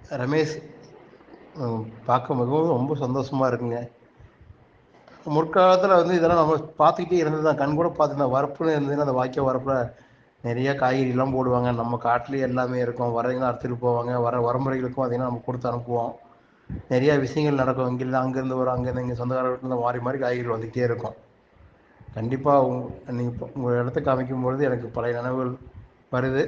ரமேஷ் ம், பார்க்க மிகவும் ரொம்ப சந்தோஷமா இருக்குங்க முற்காலத்தில் வந்து இதெல்லாம் நம்ம பார்த்துக்கிட்டே இருந்தது தான் கண் கூட பார்த்துருந்தோம் வரப்புன்னு இருந்ததுன்னா அந்த வாய்க்கால் வரப்பில் நிறைய காய்கறிலாம் போடுவாங்க நம்ம காட்டிலேயே எல்லாமே இருக்கும் வரவங்க அறுத்துட்டு போவாங்க வர வரமுறைகளுக்கும் பார்த்தீங்கன்னா நம்ம கொடுத்து அனுப்புவோம் நிறைய விஷயங்கள் நடக்கும் இங்கிருந்து அங்கேருந்து வரும் அங்கேருந்து இங்கே சொந்தக்கார வீட்டில் மாறி மாறி காய்கறி வந்துக்கிட்டே இருக்கும் கண்டிப்பாக உங் நீங்கள் உங்கள் இடத்த காமிக்கும் பொழுது எனக்கு பழைய நினைவுகள் வருது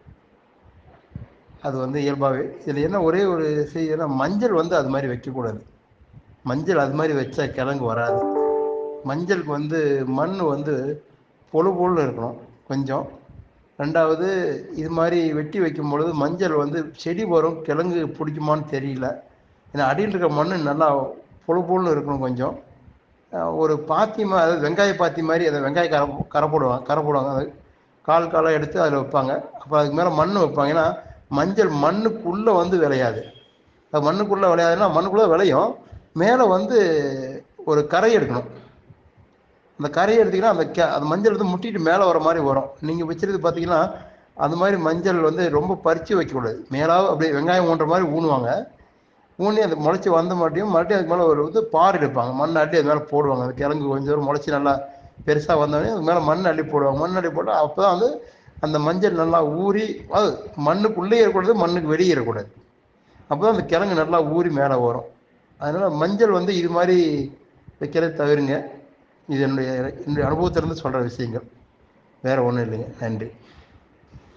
அது வந்து இயல்பாகவே இதில் என்ன ஒரே ஒரு செய்யனா மஞ்சள் வந்து அது மாதிரி வைக்கக்கூடாது மஞ்சள் அது மாதிரி வச்சா கிழங்கு வராது மஞ்சளுக்கு வந்து மண் வந்து பொழு பொழுன்னு இருக்கணும் கொஞ்சம் ரெண்டாவது இது மாதிரி வெட்டி வைக்கும் பொழுது மஞ்சள் வந்து செடி வரும் கிழங்கு பிடிக்குமான்னு தெரியல ஏன்னா அடியில் இருக்கிற மண் நல்லா பொழு பொழுன்னு இருக்கணும் கொஞ்சம் அஹ் ஒரு பாத்தி மா அதாவது வெங்காய பாத்தி மாதிரி அதை வெங்காய கரை கரை போடுவாங்க கரை போடுவாங்க அது கால் காலாக எடுத்து அதில் வைப்பாங்க அப்புறம் அதுக்கு மேலே மண் வைப்பாங்க ஏன்னா மஞ்சள் மண்ணுக்குள்ளே வந்து விளையாது அது மண்ணுக்குள்ளே விளையாதுன்னா மண்ணுக்குள்ளே விளையும் மேலே வந்து ஒரு கரை எடுக்கணும் அந்த கரையை எடுத்தீங்கன்னா அந்த கே அந்த மஞ்சள் வந்து முட்டிட்டு மேலே வர மாதிரி வரும் நீங்கள் வச்சிருக்கிறது பார்த்தீங்கன்னா அந்த மாதிரி மஞ்சள் வந்து ரொம்ப பறித்து வைக்கக்கூடாது மேலாக அப்படியே வெங்காயம் ஊன்ற மாதிரி ஊனுவாங்க ஊனி அந்த முளைச்சி வந்த மாட்டியும் மறுபடியும் அதுக்கு மேலே ஒரு வந்து பார் எடுப்பாங்க மண் அள்ளி அது மேலே போடுவாங்க அந்த கிழங்கு கொஞ்சம் தூரம் முளைச்சி நல்லா பெருசாக வந்தோடனே அது மேலே மண் அள்ளி போடுவாங்க மண் அள்ளி போட்டால் அப்போ தான் வந்து அந்த மஞ்சள் நல்லா ஊறி அது மண்ணுக்குள்ளேயே இருக்கக்கூடாது மண்ணுக்கு வெளியே இருக்கக்கூடாது அப்போ தான் அந்த கிழங்கு நல்லா ஊறி மேலே வரும் அதனால் மஞ்சள் வந்து இது மாதிரி வைக்கிறத தவிருங்க இது என்னுடைய என்னுடைய அனுபவத்திலிருந்து சொல்கிற விஷயங்கள் வேறு ஒன்றும் இல்லைங்க நன்றி